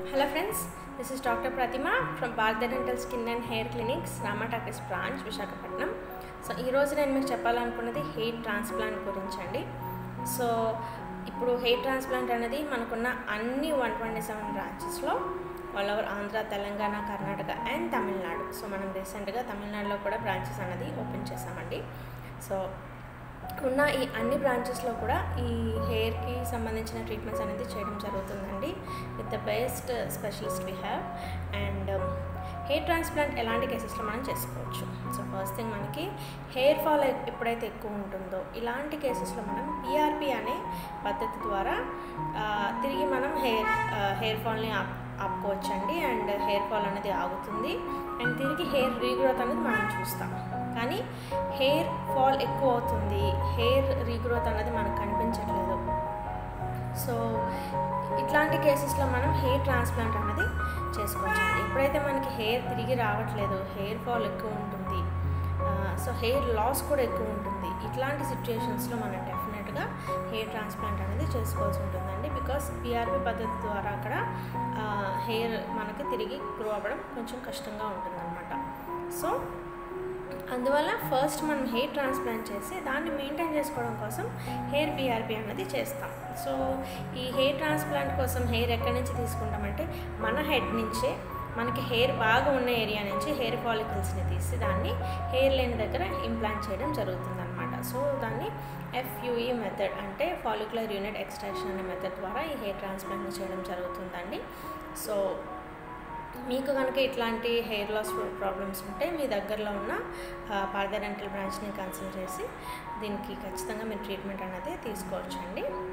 Hello friends, this is Dr. Pratima from Bharata Dental Skin and Hair Clinics, Ramatakis branch, Visakhapatnam so ఈరోజు నేను మీకు చెప్పాలనుకున్నది hair transplant గురించి అండి సో ఇప్పుడు హెయిర్ ట్రాన్స్ప్లాంట్ అనేది మనకున్న అన్ని వన్ ట్వంటీ సెవెన్ బ్రాంచెస్లో all over Andhra Telangana Karnataka and Tamil Nadu so మనం రీసెంట్గా తమిళనాడులో కూడా బ్రాంచెస్ అనేది ఓపెన్ చేసామండి సో ఉన్న ఈ అన్ని బ్రాంచెస్లో కూడా ఈ హెయిర్కి సంబంధించిన ట్రీట్మెంట్స్ అనేది చేయడం జరుగుతుందండి with the best specialist we have and hair transplant ఎలాంటి కేసెస్లో మనం చేసుకోవచ్చు సో ఫస్ట్ థింగ్ మనకి హెయిర్ ఫాల్ ఎప్పుడైతే ఎక్కువ ఉంటుందో ఇలాంటి కేసెస్లో మనం పిఆర్పి అనే పద్ధతి ద్వారా ఆ, తిరిగి మనం హెయిర్ హెయిర్ ఫాల్ని ఆప్ ఆపుకోవచ్చండి అండ్ హెయిర్ ఫాల్ అనేది ఆగుతుంది అండ్ తిరిగి హెయిర్ రీగ్రోత్ అనేది మనం చూస్తాం కానీ హెయిర్ ఫాల్ ఎక్కువ అవుతుంది హెయిర్ రీగ్రోత్ అనేది మనకు కనిపించట్లేదు సో ఇట్లాంటి కేసెస్లో మనం హెయిర్ ట్రాన్స్ప్లాంట్ అనేది చేసుకోవచ్చండి ఎప్పుడైతే మనకి హెయిర్ తిరిగి రావట్లేదు హెయిర్ ఫాల్ ఎక్కువ ఉంటుంది సో హెయిర్ లాస్ కూడా ఎక్కువ ఉంటుంది ఇట్లాంటి సిచ్యుయేషన్స్లో మనం డెఫినెట్గా హెయిర్ ట్రాన్స్ప్లాంట్ అనేది చేసుకోవాల్సి ఉంటుందండి బికాస్ పిఆర్పి పద్ధతి ద్వారా అక్కడ హెయిర్ మనకి తిరిగి గ్రో అవ్వడం కొంచెం కష్టంగా ఉంటుందన్నమాట సో అందువల్ల ఫస్ట్ మనం హెయిర్ ట్రాన్స్ప్లాంట్ చేసి దాన్ని మెయింటైన్ చేసుకోవడం కోసం హెయిర్ పిఆర్పి అన్నది చేస్తాం సో ఈ హెయిర్ ట్రాన్స్ప్లాంట్ కోసం హెయిర్ ఎక్కడి నుంచి తీసుకుంటామంటే మన హెడ్ నుంచే మనకి హెయిర్ బాగా ఉన్న ఏరియా నుంచి హెయిర్ ఫాలికల్స్ని తీసి దాన్ని హెయిర్ లేని దగ్గర ఇంప్లాంట్ చేయడం జరుగుతుందన్నమాట సో దాన్ని ఎఫ్యూఈ మెథడ్ అంటే ఫాలిక్యులర్ యూనిట్ ఎక్స్ట్రాక్షన్ అనే మెథడ్ ద్వారా ఈ హెయిర్ ట్రాన్స్ప్లాంట్ చేయడం జరుగుతుందండి సో మీకు కనుక ఇట్లాంటి హెయిర్ లాస్ ప్రాబ్లమ్స్ ఉంటే మీ దగ్గరలో ఉన్న పార్దర్ డెంటల్ బ్రాంచ్ని కన్సల్ట్ చేసి దీనికి ఖచ్చితంగా మీరు ట్రీట్మెంట్ అనేది తీసుకోవచ్చండి